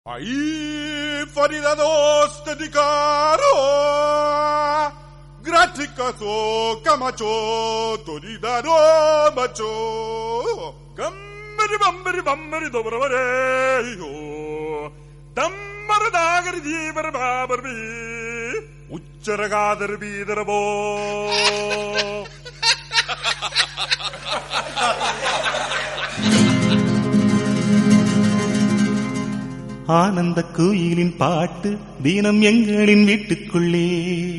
Ahí faridados dedicaro Graticaso Camacho Toridaro Macho Gambari bambari bambari dobravareyo Dammara jeevar babarbi உச்சரகாதர் வீதரவோ ஆனந்த கோயிலின் பாட்டு தினம் எங்களின் வீட்டுக்குள்ளே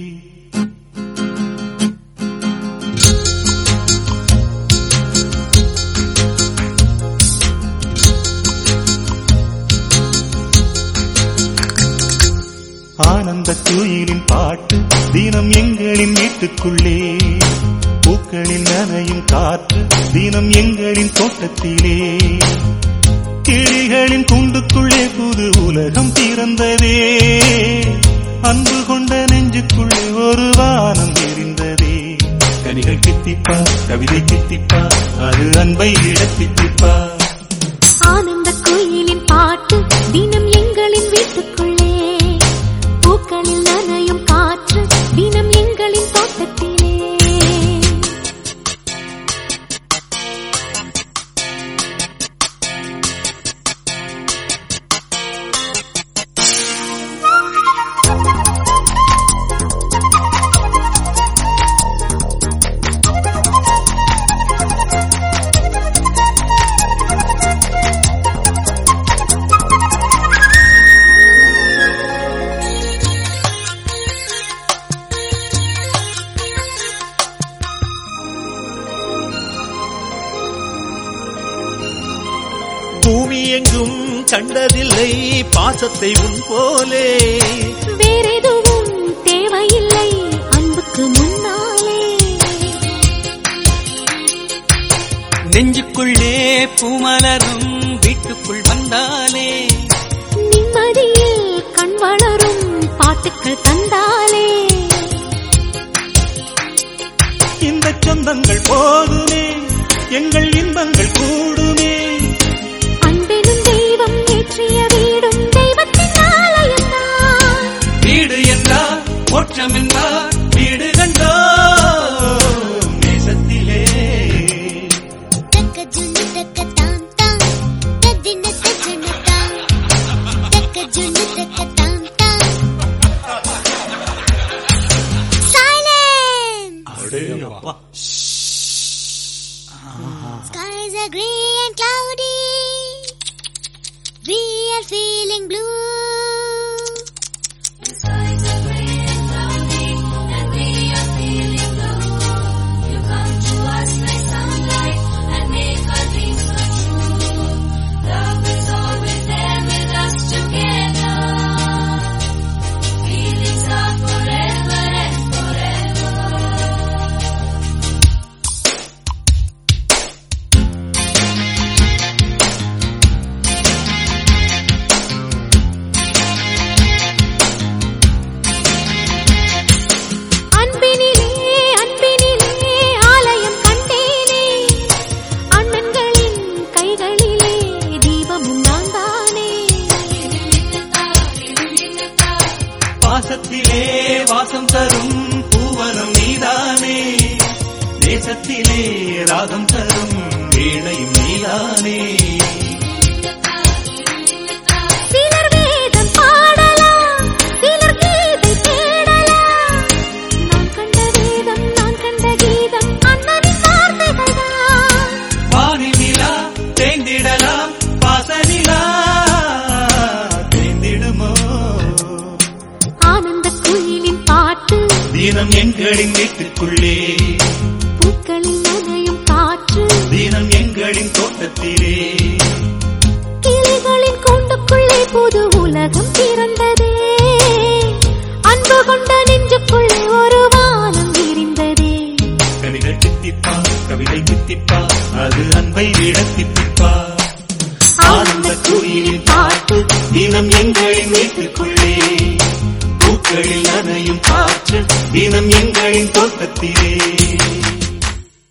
ஆனந்த கோயிலின் பாட்டு தினம் எங்களின் வீட்டுக்குள்ளே பூக்களில் நனையும் காற்று தினம் எங்களின் தோட்டத்திலே கிளிகளின் கூண்டுக்குள்ளே புது உலகம் பிறந்ததே அன்பு கொண்ட நெஞ்சுக்குள்ளே ஒரு வானம் எரிந்ததே கனிகள் கித்திப்பா கவிதை கித்திப்பா அது அன்பை இடத்தித்திப்பா ஆனந்த கோயிலின் பாட்டு தினம் எங்களின் வீட்டுக்குள்ளே பூக்களில் நனையும் காற்று தினம் எங்களின் தோட்டத்திலே பூமி எங்கும் கண்டதில்லை பாசத்தை உன் போலே வேறெதுவும் தேவையில்லை அன்புக்கு முன்னாலே நெஞ்சுக்குள்ளே பூமலரும் வீட்டுக்குள் வந்தாலே நிம்மதியில் கண் வளரும் பாட்டுக்கள் தந்தாலே இந்த சொந்தங்கள் போதுமே எங்கள் இன்பங்கள் கூடுமே அன்பெனும் தெய்வம் ஏற்றிய வீடும் தெய்வத்தின் ஆலயம்தான் வீடு என்றார் மோட்சம் என்றார் வீடு கண்டோ நேசத்திலே தக்க ஜுனு தக்க தாம் தாம் தத்தின தஜன தாம் தக்க ஜுனு தக்க தாம் தாம் சைலன்ஸ் அடே அப்பா skies are gray and cloudy we are feeling blue அன்பினிலே அன்பினிலே ஆலயம் கண்டேனே அண்ணன்களின் கைகளிலே தீபமும் நான் தானே பாசத்திலே வாசம் தரும் பூவனம் நீதானே தேசத்திலே ராகம் தரும் வீணையும் நீதானே சிலர் வேதம் பாடலாம் சிலர் கீதை தேடலாம் நான் கண்ட வேதம் நான் கண்ட கீதம் அண்ணனின் வார்த்தைகள்தான் வானில் நிலா தேய்ந்திடலாம் பாசனிலா தேய்ந்திடுமோ ஆனந்த குயிலின் பாட்டு தினம் எங்களின் வீட்டுக்குள்ளே பூக்களில் நனையும் காற்று தினம் எங்களின் தோட்டத்திலே கிளிகளின் கூண்டுக்குள்ளே புது உலகம் பிறந்ததே அன்பு கொண்ட நெஞ்சுக்குள்ளே ஒரு வானம் விரிந்ததே கவிகள் கித்திப்பா கவிதை கித்திப்பா அது அன்பை விட தித்திப்பா ஆனந்த கோயிலின் பாட்டு தினம் எங்களின் வீட்டுக்குள்ளே பூக்களில் நனையும் காற்று தினம் எங்களின் தோட்டத்திலே